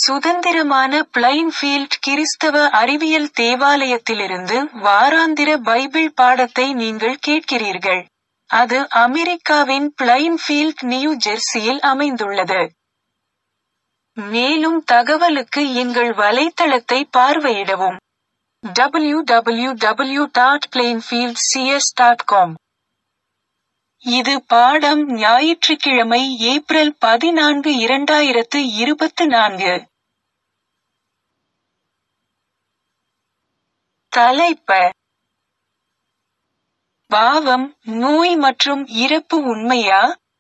சுதந்திரமான பிளைன்ஃபீல்ட் கிறிஸ்தவ அறிவியல் தேவாலயத்திலிருந்து வாராந்திர பைபிள் பாடத்தை நீங்கள் கேட்கிறீர்கள். அது அமெரிக்காவின் பிளைன்ஃபீல்ட் நியூ ஜெர்சியில் அமைந்துள்ளது. மேலும் தகவலுக்கு எங்கள் வலைத்தளத்தை பார்வையிடவும். www.plainfieldcs.com இது பாடம் ஞாயிற்றுக்கிழமை ஏப்ரல் பதினான்கு இரண்டாயிரத்து இருபத்து நான்கு. தலைப்ப பாவம், நோய் மற்றும் இறப்பு உண்மையா?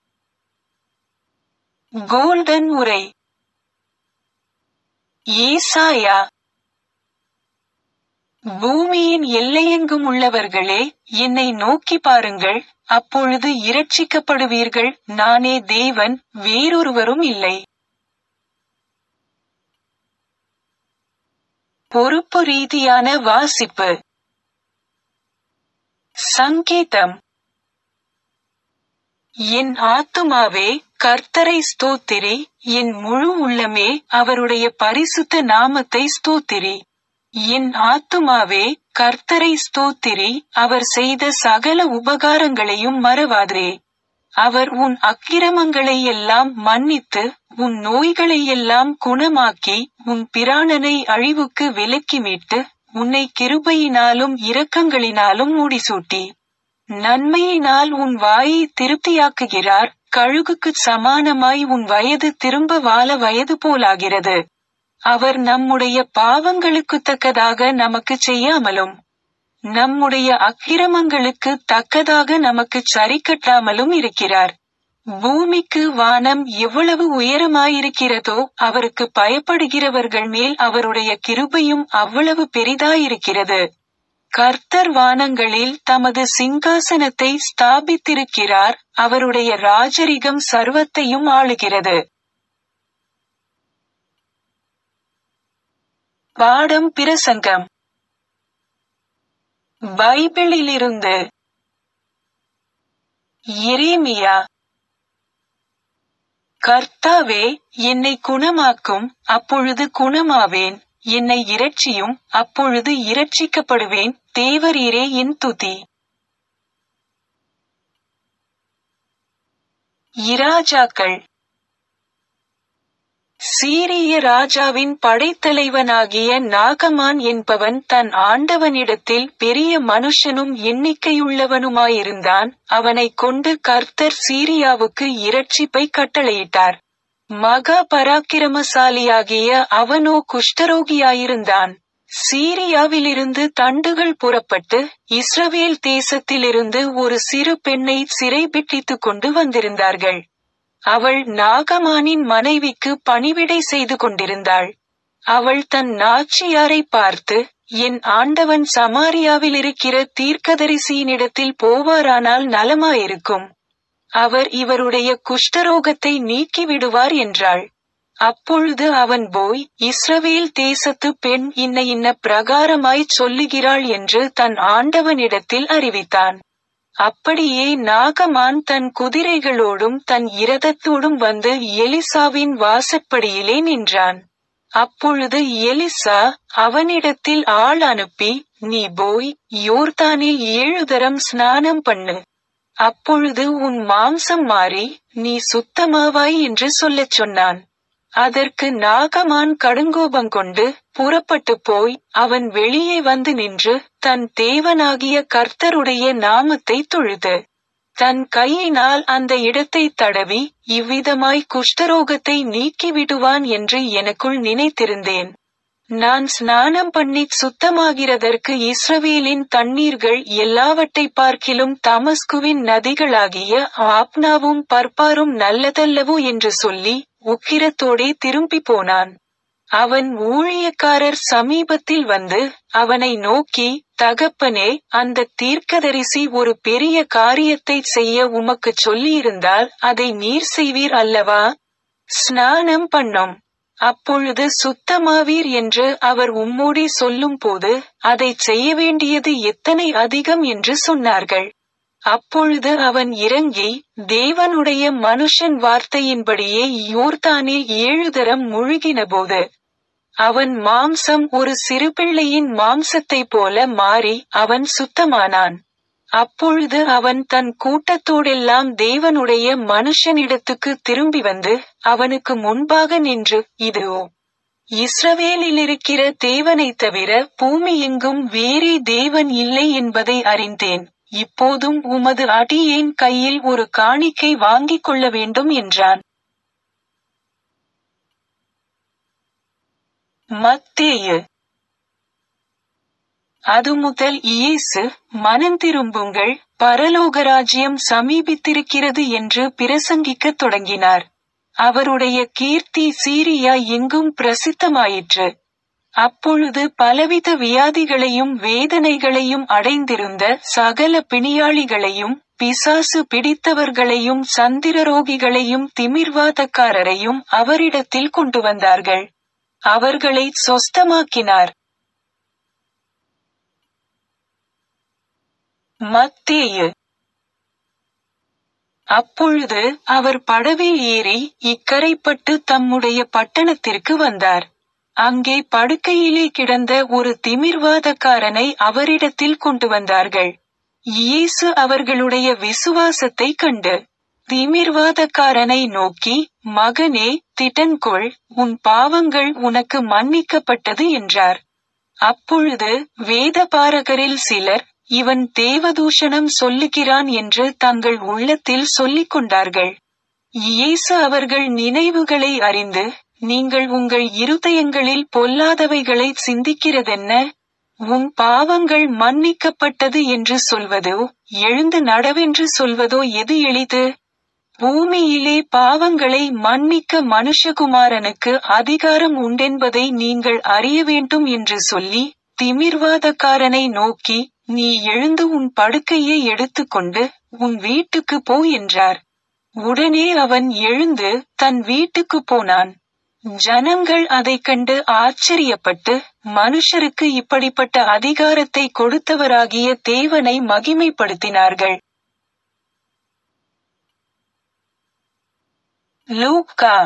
கோல்டன் உரை ஏசாயா பூமியின் எல்லையெங்கும் உள்ளவர்களே, என்னை நோக்கி பாருங்கள், அப்பொழுது இரட்சிக்கப்படுவீர்கள், நானே தேவன், வேறொருவரும் இல்லை. பொறுப்பு ரீதியான வாசிப்பு சங்கீதம் என் ஆத்துமாவே கர்த்தரை ஸ்தோத்திரி என் முழு உள்ளமே அவருடைய பரிசுத்த நாமத்தை ஸ்தோத்திரி என் ஆத்துமாவே கர்த்தரை ஸ்தோத்திரி அவர் செய்த சகல உபகாரங்களையும் மறவாதே அவர் உன் அக்கிரமங்களை எல்லாம் மன்னித்து உன் நோய்களை எல்லாம் குணமாக்கி உன் பிராணனை அழிவுக்கு விலக்கி மீட்டு உன்னை கிருபையினாலும் இரக்கங்களினாலும் முடிசூட்டி நன்மையினால் உன் வாயை திருப்தியாக்குகிறார் கழுகுக்கு சமானமாய் உன் வயது திரும்ப வாழ வயது போலாகிறது அவர் நம்முடைய பாவங்களுக்கு தக்கதாக நமக்கு செய்யாமலும் நம்முடைய அக்கிரமங்களுக்கு தக்கதாக நமக்கு சரிக்கட்டாமலும் இருக்கிறார் பூமிக்கு வானம் எவ்வளவு உயரமாயிருக்கிறதோ அவருக்கு பயப்படுகிறவர்கள் மேல் அவருடைய கிருபையும் அவ்வளவு பெரிதாயிருக்கிறது கர்த்தர் வானங்களில் தமது சிங்காசனத்தை ஸ்தாபித்திருக்கிறார் அவருடைய ராஜரிகம் சர்வத்தையும் ஆளுகிறது பாடம் பிரசங்கம் பைபிளிலிருந்து எரேமியா கர்த்தாவே என்னை குணமாக்கும் அப்பொழுது குணமாவேன் என்னை இரட்சியும் அப்பொழுது இரட்சிக்கப்படுவேன் தேவரீரே என் துதி இராஜாக்கள் சீரிய ராஜாவின் படைத்தலைவனாகிய நாகமான் என்பவன் தன் ஆண்டவனிடத்தில் பெரிய மனுஷனும் எண்ணிக்கையுள்ளவனுமாயிருந்தான் அவனைக் கொண்டு கர்த்தர் சீரியாவுக்கு இரட்சிப்பை கட்டளையிட்டார் மகா பராக்கிரமசாலியாகிய அவனோ குஷ்டரோகியாயிருந்தான் சீரியாவிலிருந்து தண்டுகள் புறப்பட்டு இஸ்ரவேல் தேசத்திலிருந்து ஒரு சிறு பெண்ணை சிறைபிடித்துக் கொண்டு வந்திருந்தார்கள் அவள் நாகமானின் மனைவிக்கு பணிவிடை செய்து கொண்டிருந்தாள் அவள் தன் நாச்சியாரை பார்த்து என் ஆண்டவன் சமாரியாவில் இருக்கிற தீர்க்கதரிசியினிடத்தில் போவாரானால் நலமாயிருக்கும் அவர் இவருடைய குஷ்டரோகத்தை நீக்கி விடுவார் என்றாள் அப்பொழுது அவன் போய் இஸ்ரவேல் தேசத்து பெண் இன்ன இன்ன பிரகாரமாய்ச் சொல்லுகிறாள் என்று தன் ஆண்டவனிடத்தில் அறிவித்தான் அப்படியே நாகமான் தன் குதிரைகளோடும் தன் இரதத்தோடும் வந்து எலிசாவின் வாசற்படியிலே நின்றான் அப்பொழுது எலிசா அவனிடத்தில் ஆள் அனுப்பி நீ போய் யோர்தானில் ஏழு தரம் ஸ்நானம் பண்ணு அப்பொழுது உன் மாம்சம் மாறி நீ சுத்தமாவாய் என்று சொல்லச் சொன்னான் அதற்கு நாகமான் கடுங்கோபங்கொண்டு புறப்பட்டு போய் அவன் வெளியே வந்து நின்று தன் தேவனாகிய கர்த்தருடைய நாமத்தை தொழுது தன் கையினால் அந்த இடத்தை தடவி இவ்விதமாய் குஷ்டரோகத்தை நீக்கி விடுவான் என்று எனக்குள் நினைத்திருந்தேன் நான் ஸ்நானம் பண்ணிச் சுத்தமாகிறதற்கு இஸ்ரவேலின் தண்ணீர்கள் எல்லாவற்றை பார்க்கிலும் தமஸ்குவின் நதிகளாகிய ஆப்னாவும் பர்பாரும் நல்லதல்லவோ என்று சொல்லி உக்கிரத்தோடே திரும்பி போனான் அவன் ஊழியக்காரர் சமீபத்தில் வந்து அவனை நோக்கி தகப்பனே அந்த தீர்க்கதரிசி ஒரு பெரிய காரியத்தை செய்ய உமக்கு சொல்லியிருந்தால் அதை நீர் செய்வீர் அல்லவா ஸ்நானம் பண்ணும் அப்பொழுது சுத்தமாவீர் என்று அவர் உம்மோடே சொல்லும் போது அதை செய்ய வேண்டியது எத்தனை அதிகம் என்று சொன்னார்கள் அப்பொழுது அவன் இறங்கி தேவனுடைய மனுஷன் வார்த்தையின்படியே யோர்தானில் ஏழு தரம் முழுகினபோது அவன் மாம்சம் ஒரு சிறுபிள்ளையின் மாம்சத்தைப் போல மாறி அவன் சுத்தமானான் அப்பொழுது அவன் தன் கூட்டத்தோடெல்லாம் தேவனுடைய மனுஷனிடத்துக்கு திரும்பி வந்து அவனுக்கு முன்பாக நின்று இதோ இஸ்ரவேலில் இருக்கிற தேவனைத் தவிர பூமி எங்கும் வேறே தேவன் இல்லை என்பதை அறிந்தேன் இப்போதும் உமது அடியேன் கையில் ஒரு காணிக்கை வாங்கிக் கொள்ள வேண்டும் என்றான் மத்தேயு அது முதல் இயேசு மனந்திரும்புங்கள் பரலோக ராஜ்யம் சமீபித்திருக்கிறது என்று பிரசங்கிக்கத் தொடங்கினார் அவருடைய கீர்த்தி சீரியா எங்கும் பிரசித்தமாயிற்று அப்பொழுது பலவித வியாதிகளையும் வேதனைகளையும் அடைந்திருந்த சகல பிணியாளிகளையும் பிசாசு பிடித்தவர்களையும் சந்திரரோகிகளையும் திமிர்வாதக்காரரையும் அவரிடத்தில் கொண்டு வந்தார்கள் அவர்களை சொஸ்தமாக்கினார் மத்தேயு அப்பொழுது அவர் படவில் ஏறி இக்கரைப்பட்டு தம்முடைய பட்டணத்திற்கு வந்தார் அங்கே படுக்கையிலே கிடந்த ஒரு திமிர்வாதக்காரனை அவரிடத்தில் கொண்டு வந்தார்கள் இயேசு அவர்களுடைய விசுவாசத்தை கண்டு திமிர்வாதக்காரனை நோக்கி மகனே திடன்கொள் உன் பாவங்கள் உனக்கு மன்னிக்கப்பட்டது என்றார் அப்பொழுது வேதபாரகரில் சிலர் இவன் தேவதூஷணம் சொல்லுகிறான் என்று தங்கள் உள்ளத்தில் சொல்லிக் கொண்டார்கள் இயேசு அவர்கள் நினைவுகளை அறிந்து நீங்கள் உங்கள் இருதயங்களில் பொல்லாதவைகளை சிந்திக்கிறதென்ன உன் பாவங்கள் மன்னிக்கப்பட்டது என்று சொல்வதோ எழுந்து நடவென்று சொல்வதோ எது எளிது பூமியிலே பாவங்களை மன்னிக்க மனுஷகுமாரனுக்கு அதிகாரம் உண்டென்பதை நீங்கள் அறிய வேண்டும் என்று சொல்லி திமிர்வாதக்காரனை நோக்கி நீ எழுந்து உன் படுக்கையை எடுத்துக்கொண்டு உன் வீட்டுக்கு போ என்றார் உடனே அவன் எழுந்து தன் வீட்டுக்கு போனான் ஜனங்கள் அதைக் கண்டு ஆச்சரியப்பட்டு மனுஷருக்கு இப்படிப்பட்ட அதிகாரத்தை கொடுத்தவராகிய தேவனை மகிமைப்படுத்தினார்கள் லூக்கா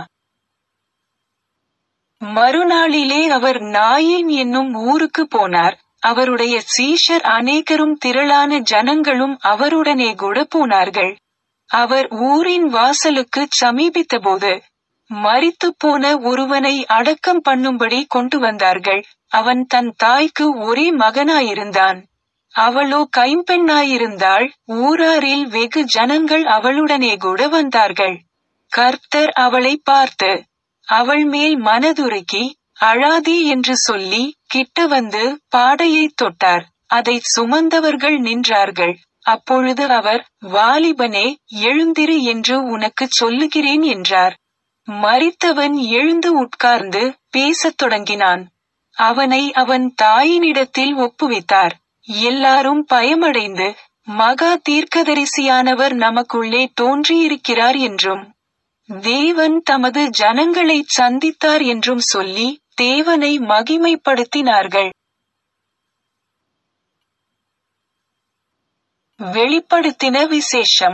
மறுநாளிலே அவர் நாயின் என்னும் ஊருக்கு போனார் அவருடைய சீஷர் அநேகரும் திரளான ஜனங்களும் அவருடனே கூட போனார்கள் அவர் ஊரின் வாசலுக்கு சமீபித்தபோது மரித்துப்போன ஒருவனை அடக்கம் பண்ணும்படி கொண்டு வந்தார்கள் அவன் தன் தாய்க்கு ஒரே மகனாயிருந்தான் அவளோ கைம்பெண்ணாயிருந்தாள் ஊராரில் வெகு ஜனங்கள் அவளுடனே கூட வந்தார்கள் கர்த்தர் அவளை பார்த்து அவள் மேல் மனதுருக்கி அழாதே என்று சொல்லி கிட்ட வந்து பாடையைத் தொட்டார் அதைச் சுமந்தவர்கள் நின்றார்கள் அப்பொழுது அவர் வாலிபனே எழுந்திரு என்று உனக்குச் சொல்லுகிறேன் என்றார் மரித்தவன் எழுந்து உட்கார்ந்து பேசத் தொடங்கினான் அவனை அவன் தாயினிடத்தில் ஒப்புவித்தார் எல்லாரும் பயமடைந்து மகா தீர்க்கதரிசியானவர் நமக்குள்ளே தோன்றியிருக்கிறார் என்றும் தேவன் தமது ஜனங்களைச் சந்தித்தார் என்றும் சொல்லி தேவனை மகிமைப்படுத்தினார்கள் வெளிப்படுத்தின விசேஷம்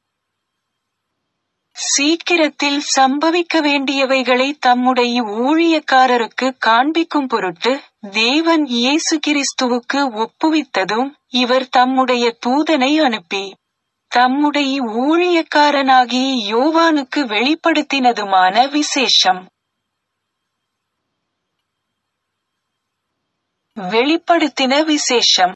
சீக்கிரத்தில் சம்பவிக்க வேண்டியவைகளை தம்முடைய ஊழியக்காரருக்கு காண்பிக்கும் பொருட்டு தேவன் இயேசு கிறிஸ்துவுக்கு ஒப்புவித்ததும் இவர் தம்முடைய தூதனை அனுப்பி தம்முடைய ஊழியக்காரனாகிய யோவானுக்கு வெளிப்படுத்தினதுமான விசேஷம் வெளிப்படுத்தின விசேஷம்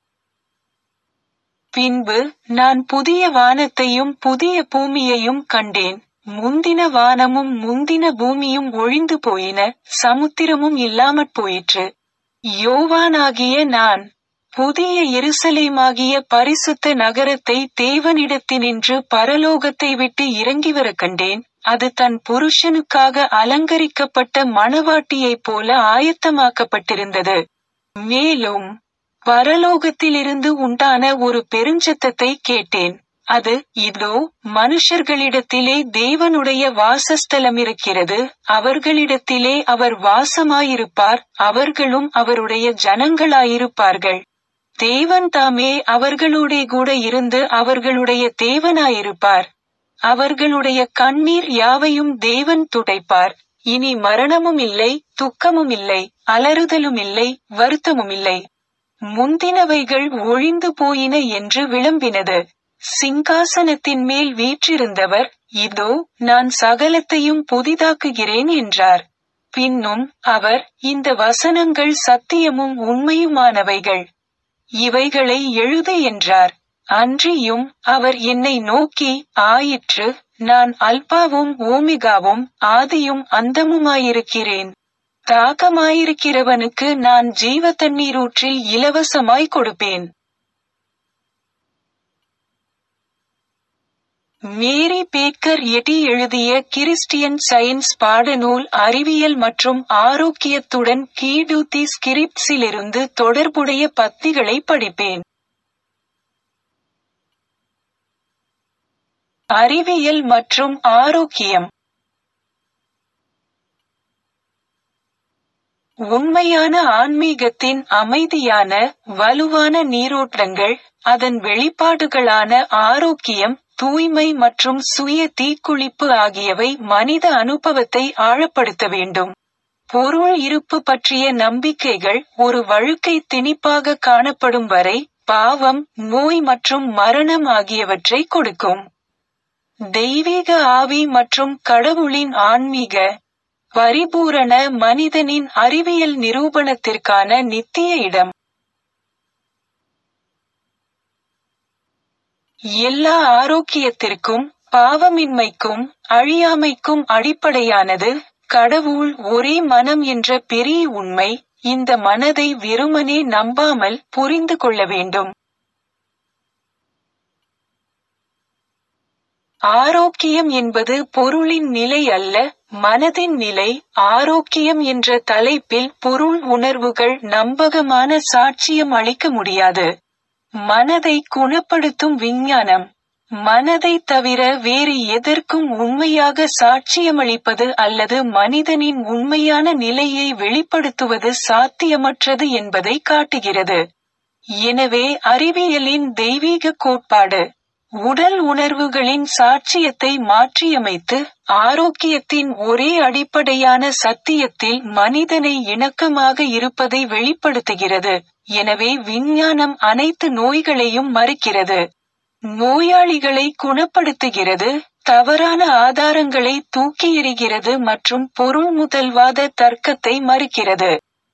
பின்பு நான் புதிய வானத்தையும் புதிய பூமியையும் கண்டேன் முந்தின வானமும் முந்தின பூமியும் ஒழிந்து போயின சமுத்திரமும் இல்லாமற் போயிற்று யோவானாகிய நான் புதிய எருசலேமாகிய பரிசுத்த நகரத்தை தேவனிடத்தினின்று பரலோகத்தை விட்டு இறங்கி வர கண்டேன் அது தன் புருஷனுக்காக அலங்கரிக்கப்பட்ட மணவாட்டியைப் போல ஆயத்தமாக்கப்பட்டிருந்தது மேலும் பரலோகத்திலிருந்து உண்டான ஒரு பெருஞ்சத்தத்தை கேட்டேன் அது இதோ மனுஷர்களிடத்திலே தேவனுடைய வாசஸ்தலம் இருக்கிறது அவர்களிடத்திலே அவர் வாசமாயிருப்பார் அவர்களும் அவருடைய ஜனங்களாயிருப்பார்கள் தேவன் தாமே அவர்களோடே கூட இருந்து அவர்களுடைய தேவனாயிருப்பார் அவர்களுடைய கண்ணீர் யாவையும் தேவன் துடைப்பார் இனி மரணமும் இல்லை துக்கமும் இல்லை அலறுதலும் இல்லை வருத்தமும் இல்லை முந்தினவைகள் ஒழிந்து போயின என்று விளம்பினது சிங்காசனத்தின் மேல் வீற்றிருந்தவர் இதோ நான் சகலத்தையும் புதிதாக்குகிறேன் என்றார் பின்னும் அவர் இந்த வசனங்கள் சத்தியமும் உண்மையுமானவைகள் இவைகளை எழுது என்றார் அன்றியும் அவர் என்னை நோக்கி ஆயிற்று நான் அல்பாவும் ஓமிகாவும் ஆதியும் அந்தமுமாயிருக்கிறேன் தாகமாயிருக்கிறவனுக்கு நான் ஜீவ தண்ணீரூற்றில் இலவசமாய் கொடுப்பேன் மேரி பேக்கர் எட்டி எழுதிய கிறிஸ்டியன் சயின்ஸ் பாடநூல் அறிவியல் மற்றும் ஆரோக்கியத்துடன் கீடூத்தி ஸ்கிரிப்ட்ஸிலிருந்து தொடர்புடைய பத்திகளை படிப்பேன் அறிவியல் மற்றும் ஆரோக்கியம் உண்மையான ஆன்மீகத்தின் அமைதியான வலுவான நீரோட்டங்கள் அதன் வெளிப்பாடுகளான ஆரோக்கியம் தூய்மை மற்றும் சுய தீக்குளிப்பு ஆகியவை மனித அனுபவத்தை ஆழப்படுத்த வேண்டும் பொருள் இருப்பு பற்றிய நம்பிக்கைகள் ஒரு வழுக்கை திணிப்பாக காணப்படும் வரை பாவம் நோய் மற்றும் மரணம் ஆகியவற்றை கொடுக்கும் தெய்வீக ஆவி மற்றும் கடவுளின் ஆன்மீக பரிபூரண மனிதனின் அறிவியல் நிரூபணத்திற்கான நித்திய இடம் எல்லா ஆரோக்கியத்திற்கும் பாவமின்மைக்கும் அழியாமைக்கும் அடிப்படையானது கடவுள் ஒரே மனம் என்ற பெரிய உண்மை இந்த மனதை வெறுமனே நம்பாமல் புரிந்து கொள்ள வேண்டும் ஆரோக்கியம் என்பது பொருளின் நிலை அல்ல மனதின் நிலை ஆரோக்கியம் என்ற தலைப்பில் பொருள் உணர்வுகள் நம்பகமான சாட்சியம் அளிக்க முடியாது மனதை குணப்படுத்தும் விஞ்ஞானம் மனதை தவிர வேறு எதற்கும் உண்மையாக சாட்சியமளிப்பது அல்லது மனிதனின் உண்மையான நிலையை வெளிப்படுத்துவது சாத்தியமற்றது என்பதை காட்டுகிறது எனவே அறிவியலின் தெய்வீக கோட்பாடு உடல் உணர்வுகளின் சாட்சியத்தை மாற்றியமைத்து ஆரோக்கியத்தின் ஒரே அடிப்படையான சத்தியத்தில் மனிதனை இணக்கமாக இருப்பதை வெளிப்படுத்துகிறது எனவே விஞ்ஞானம் அனைத்து நோய்களையும் மறுக்கிறது நோயாளிகளை குணப்படுத்துகிறது தவறான ஆதாரங்களை தூக்கி எறிகிறது மற்றும் பொருள் முதல்வாத தர்க்கத்தை மறுக்கிறது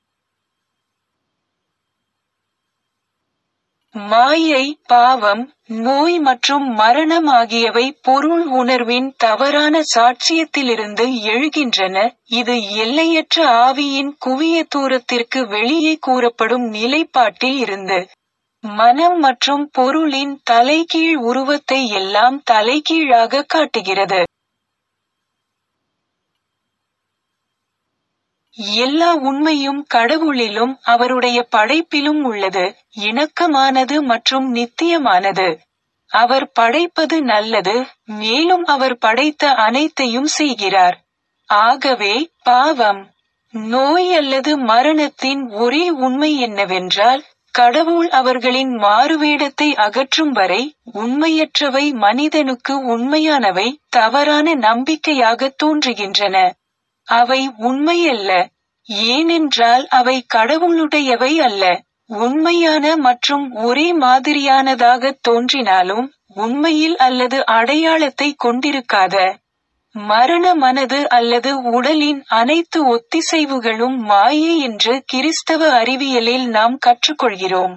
மாயை பாவம் நோய் மற்றும் மரணம் ஆகியவை பொருள் உணர்வின் தவறான சாட்சியத்திலிருந்து எழுகின்றன இது எல்லையற்ற ஆவியின் குவிய தூரத்திற்கு வெளியே கூறப்படும் நிலைப்பாட்டில் இருந்து மனம் மற்றும் பொருளின் தலைகீழ் உருவத்தை எல்லாம் தலைகீழாக காட்டுகிறது எல்லா உண்மையும் கடவுளிலும் அவருடைய படைப்பிலும் உள்ளது இணக்கமானது மற்றும் நித்தியமானது அவர் படைப்பது நல்லது மேலும் அவர் படைத்த அனைத்தையும் செய்கிறார் ஆகவே பாவம் நோய் அல்லது மரணத்தின் ஒரே உண்மை என்னவென்றால் கடவுள் அவர்களின் மாறுவேடத்தை அகற்றும் வரை உண்மையற்றவை மனிதனுக்கு உண்மையானவை தவறான நம்பிக்கையாக தோன்றுகின்றன அவை உண்மையல்ல ஏனென்றால் அவை கடவுளுடையவை அல்ல உண்மையான மற்றும் ஒரே மாதிரியானதாக தோன்றினாலும் உண்மையில் அல்லது அடையாளத்தை கொண்டிருக்காத மரண மனது அல்லது உடலின் அனைத்து ஒத்திசைவுகளும் மாயை என்று கிறிஸ்தவ அறிவியலில் நாம் கற்றுக்கொள்கிறோம்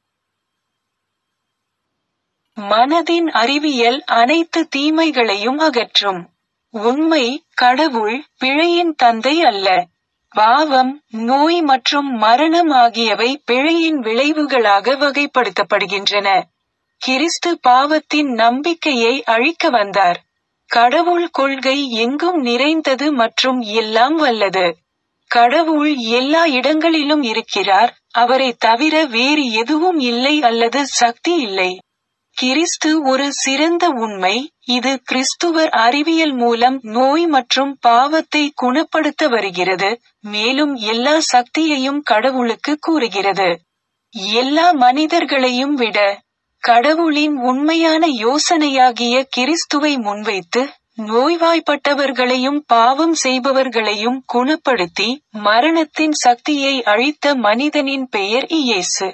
மனதின் அறிவியல் அனைத்து தீமைகளையும் அகற்றும் உண்மை கடவுள் பிழையின் தந்தை அல்ல பாவம் நோய் மற்றும் மரணம் ஆகியவை பிழையின் விளைவுகளாக வகைப்படுத்தப்படுகின்றன கிறிஸ்து பாவத்தின் நம்பிக்கையை அழிக்க வந்தார் கடவுள் கொள்கை எங்கும் நிறைந்தது மற்றும் எல்லாம் வல்லது கடவுள் எல்லா இடங்களிலும் இருக்கிறார் அவரை தவிர வேறு எதுவும் இல்லை அல்லது சக்தி இல்லை கிறிஸ்து ஒரு சிறந்த உண்மை இது கிறிஸ்துவர் அறிவியல் மூலம் நோய் மற்றும் பாவத்தை குணப்படுத்த வருகிறது மேலும் எல்லா சக்தியையும் கடவுளுக்கு கூறுகிறது எல்லா மனிதர்களையும் விட கடவுளின் உண்மையான யோசனையாகிய கிறிஸ்துவை முன்வைத்து நோய்வாய்ப்பட்டவர்களையும் பாவம் செய்பவர்களையும் குணப்படுத்தி மரணத்தின் சக்தியை அழித்த மனிதனின் பெயர் இயேசு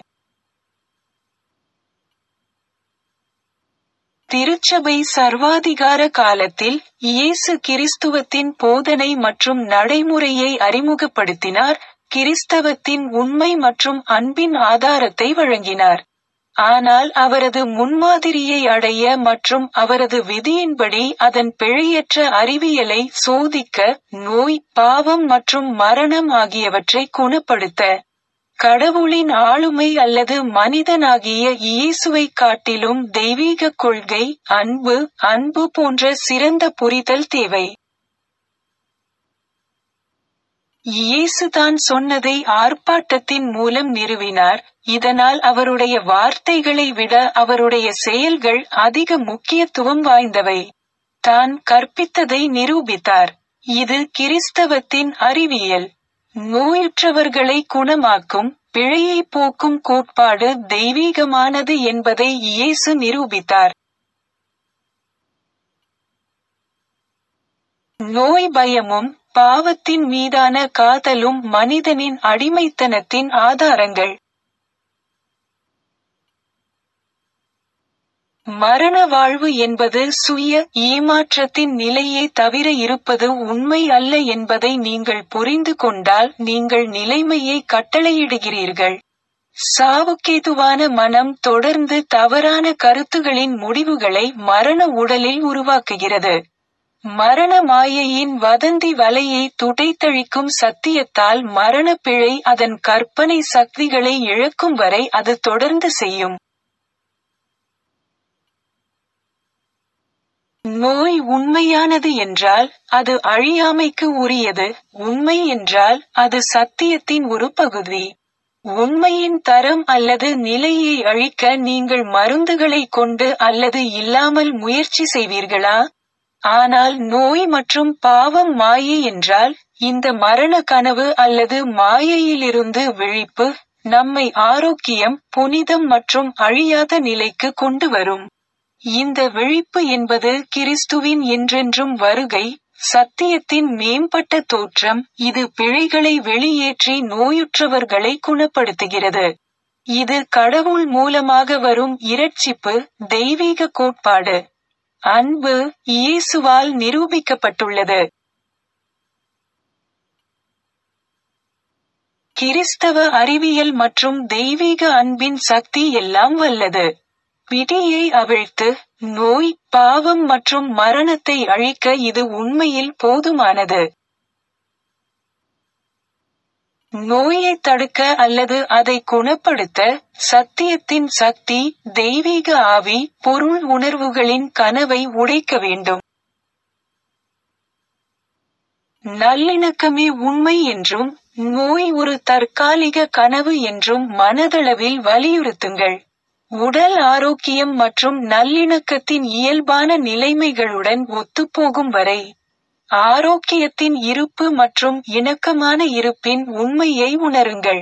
திருச்சபை சர்வாதிகார காலத்தில் இயேசு கிறிஸ்துவத்தின் போதனை மற்றும் நடைமுறையை அறிமுகப்படுத்தினார் கிறிஸ்தவத்தின் உண்மை மற்றும் அன்பின் ஆதாரத்தை வழங்கினார் ஆனால் அவரது முன்மாதிரியை அடைய மற்றும் அவரது விதியின்படி அதன் பிழையற்ற அறிவியலை சோதிக்க நோய் பாவம் மற்றும் மரணம் ஆகியவற்றை குணப்படுத்த கடவுளின் ஆளுமை அல்லது மனிதனாகிய இயேசுவை காட்டிலும் தெய்வீக கொள்கை அன்பு அன்பு போன்ற சிறந்த புரிதல் தேவை இயேசு தான் சொன்னதை ஆர்ப்பாட்டத்தின் மூலம் நிறுவினார் இதனால் அவருடைய வார்த்தைகளை விட அவருடைய செயல்கள் அதிக முக்கியத்துவம் வாய்ந்தவை தான் கற்பித்ததை நிரூபித்தார் இது கிறிஸ்தவத்தின் அறிவியல் நோயுற்றவர்களை குணமாக்கும் பிழையை போக்கும் கோட்பாடு தெய்வீகமானது என்பதை இயேசு நிரூபித்தார் நோய் பயமும் பாவத்தின் மீதான காதலும் மனிதனின் அடிமைத்தனத்தின் ஆதாரங்கள் மரண வாழ்வு என்பது சுய ஏமாற்றத்தின் நிலையே தவிர இருப்பது உண்மை அல்ல என்பதை நீங்கள் புரிந்து கொண்டால் நீங்கள் நிலைமையை கட்டளையிடுகிறீர்கள் சாவுக்கேதுவான மனம் தொடர்ந்து தவறான கருத்துகளின் முடிவுகளை மரண உடலில் உருவாக்குகிறது மரண மாயையின் வதந்தி வலையை துடைத்தழிக்கும் சத்தியத்தால் மரண பிழை அதன் கற்பனை சக்திகளை இழக்கும் வரை அது தொடர்ந்து செய்யும் நோய் உண்மையானது என்றால் அது அழியாமைக்கு உரியது உண்மை என்றால் அது சத்தியத்தின் ஒரு பகுதி உண்மையின் தரம் அல்லது நிலையை அழிக்க நீங்கள் மருந்துகளை கொண்டு அல்லது இல்லாமல் முயற்சி செய்வீர்களா ஆனால் நோய் மற்றும் பாவம் மாயை என்றால் இந்த மரண கனவு அல்லது மாயையிலிருந்து விழிப்பு நம்மை ஆரோக்கியம் புனிதம் மற்றும் அழியாத நிலைக்கு கொண்டு வரும் இந்த விழிப்பு என்பது கிறிஸ்துவின் என்றென்றும் வருகை சத்தியத்தின் மேம்பட்ட தோற்றம் இது பிழைகளை வெளியேற்றி நோயுற்றவர்களை குணப்படுத்துகிறது இது கடவுள் மூலமாக வரும் இரட்சிப்பு தெய்வீக கோட்பாடு அன்பு இயேசுவால் நிரூபிக்கப்பட்டுள்ளது கிறிஸ்தவ அறிவியல் மற்றும் தெய்வீக அன்பின் சக்தி எல்லாம் வல்லது பிடியை அவிழ்த்து நோய் பாவம் மற்றும் மரணத்தை அழிக்க இது உண்மையில் போதுமானது நோயை தடுக்க அல்லது அதை குணப்படுத்த சத்தியத்தின் சக்தி தெய்வீக ஆவி பொருள் உணர்வுகளின் கனவை உடைக்க வேண்டும் நல்லிணக்கமே உண்மை என்றும் நோய் ஒரு தற்காலிக கனவு என்றும் மனதளவில் வலியுறுத்துங்கள் உடல் ஆரோக்கியம் மற்றும் நல்லிணக்கத்தின் இயல்பான நிலைமைகளுடன் ஒத்துப்போகும் வரை ஆரோக்கியத்தின் இருப்பு மற்றும் இணக்கமான இருப்பின் உண்மையை உணருங்கள்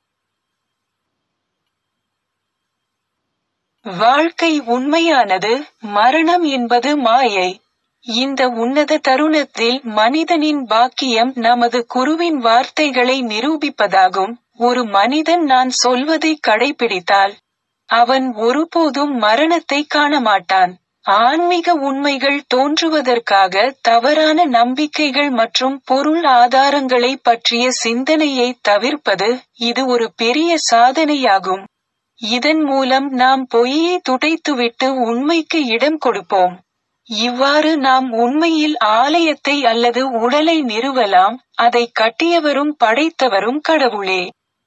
வாழ்க்கை உண்மையானது மரணம் என்பது மாயை இந்த உன்னத தருணத்தில் மனிதனின் பாக்கியம் நமது குருவின் வார்த்தைகளை நிரூபிப்பதாகும் ஒரு மனிதன் நான் சொல்வதை கடைபிடித்தால் அவன் ஒருபோதும் மரணத்தை காண மாட்டான் ஆன்மீக உண்மைகள் தோன்றுவதற்காக தவறான நம்பிக்கைகள் மற்றும் பொருள் ஆதாரங்களை பற்றிய சிந்தனையை தவிர்ப்பது இது ஒரு பெரிய சாதனையாகும் இதன் மூலம் நாம் பொய்யை துடைத்துவிட்டு உண்மைக்கு இடம் கொடுப்போம் இவ்வாறு நாம் உண்மையில் ஆலயத்தை அல்லது உடலை நிறுவலாம் அதை கட்டியவரும் படைத்தவரும் கடவுளே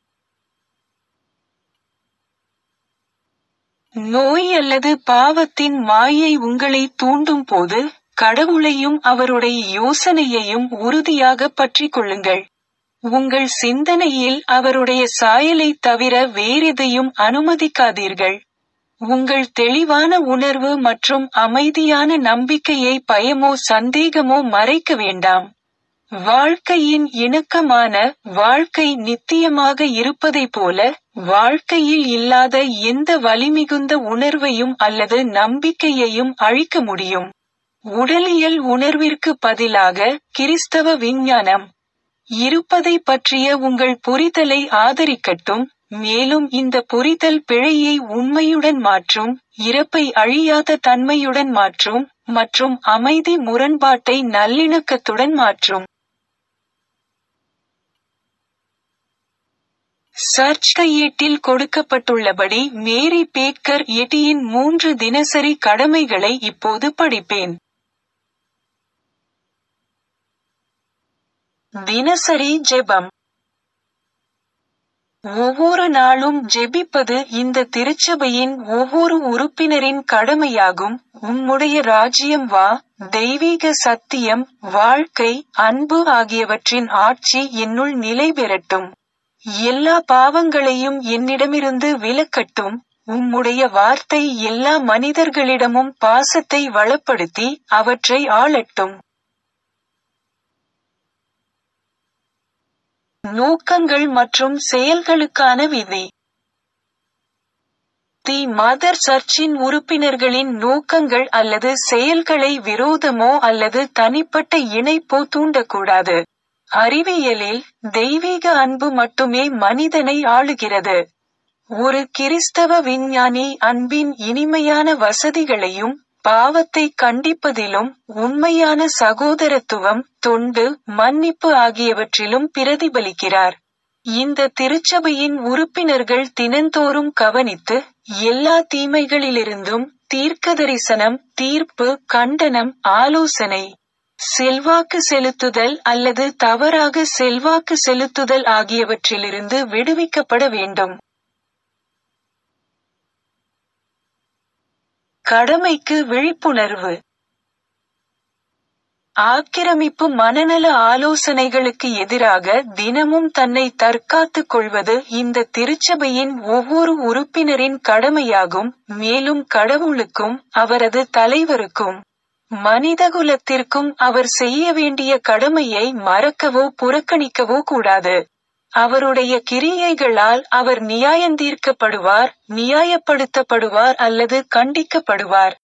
நோய் அல்லது பாவத்தின் மாயை உங்களை தூண்டும் போது கடவுளையும் அவருடைய யோசனையையும் உறுதியாக பற்றிக் கொள்ளுங்கள் உங்கள் சிந்தனையில் அவருடைய சாயலை தவிர வேறெதையும் அனுமதிக்காதீர்கள் உங்கள் தெளிவான உணர்வு மற்றும் அமைதியான நம்பிக்கையை பயமோ சந்தேகமோ மறைக்க வேண்டாம் வாழ்க்கையின் இணக்கமான வாழ்க்கை நித்தியமாக இருப்பதைப் போல வாழ்க்கையில் இல்லாத எந்த வலிமிகுந்த உணர்வையும் அல்லது நம்பிக்கையையும் அழிக்க முடியும் உடலியல் உணர்விற்கு பதிலாக கிறிஸ்தவ விஞ்ஞானம் இருப்பதை பற்றிய உங்கள் புரிதலை ஆதரிக்கட்டும் மேலும் இந்த புரிதல் பிழையை உண்மையுடன் மாற்றும் இறப்பை அழியாத தன்மையுடன் மாற்றும் மற்றும் அமைதி முரண்பாட்டை நல்லிணக்கத்துடன் மாற்றும் சர்ச் கையேட்டில் கொடுக்கப்பட்டுள்ளபடி மேரி பேக்கர் எட்டியின் மூன்று தினசரி கடமைகளை இப்போது படிப்பேன் தினசரி ஜெபம் ஒவ்வொரு நாளும் ஜெபிப்பது இந்த திருச்சபையின் ஒவ்வொரு உறுப்பினரின் கடமையாகும் உம்முடைய ராஜ்யம் வா தெய்வீக சத்தியம் வாழ்க்கை அன்பு ஆகியவற்றின் ஆட்சி என்னுள் நிலை பெறட்டும் எல்லா பாவங்களையும் என்னிடமிருந்து விலக்கட்டும் உம்முடைய வார்த்தை எல்லா மனிதர்களிடமும் பாசத்தை வளப்படுத்தி அவற்றை ஆளட்டும் நோக்கங்கள் மற்றும் செயல்களுக்கான விதி தி மதர் சர்ச்சின் உறுப்பினர்களின் நோக்கங்கள் அல்லது செயல்களை விரோதமோ அல்லது தனிப்பட்ட இணைப்போ தூண்டக்கூடாது அறிவியலில் தெய்வீக அன்பு மட்டுமே மனிதனை ஆளுகிறது ஒரு கிறிஸ்தவ விஞ்ஞானி அன்பின் இனிமையான வசதிகளையும் பாவத்தை கண்டிப்பதிலும் உண்மையான சகோதரத்துவம் தொண்டு மன்னிப்பு ஆகியவற்றிலும் பிரதிபலிக்கிறார் இந்த திருச்சபையின் உறுப்பினர்கள் தினந்தோறும் கவனித்து எல்லா தீமைகளிலிருந்தும் தீர்க்கதரிசனம் தீர்ப்பு கண்டனம் ஆலோசனை செல்வாக்கு செலுத்துதல் அல்லது தவறாக செல்வாக்கு செலுத்துதல் ஆகியவற்றிலிருந்து விடுவிக்கப்பட வேண்டும் கடமைக்கு விழிப்புணர்வு ஆக்கிரமிப்பு மனநல ஆலோசனைகளுக்கு எதிராக தினமும் தன்னை தற்காத்துக் கொள்வது இந்த திருச்சபையின் ஒவ்வொரு உறுப்பினரின் கடமையாகும் மேலும் கடவுளுக்கும் அவரது தலைவருக்கும் மனிதகுலத்திற்கும் அவர் செய்ய வேண்டிய கடமையை மறக்கவோ புறக்கணிக்கவோ கூடாது அவருடைய கிரியைகளால் அவர் நியாயந்தீர்க்கப்படுவார் நியாயப்படுத்தப்படுவார் அல்லது கண்டிக்கப்படுவார்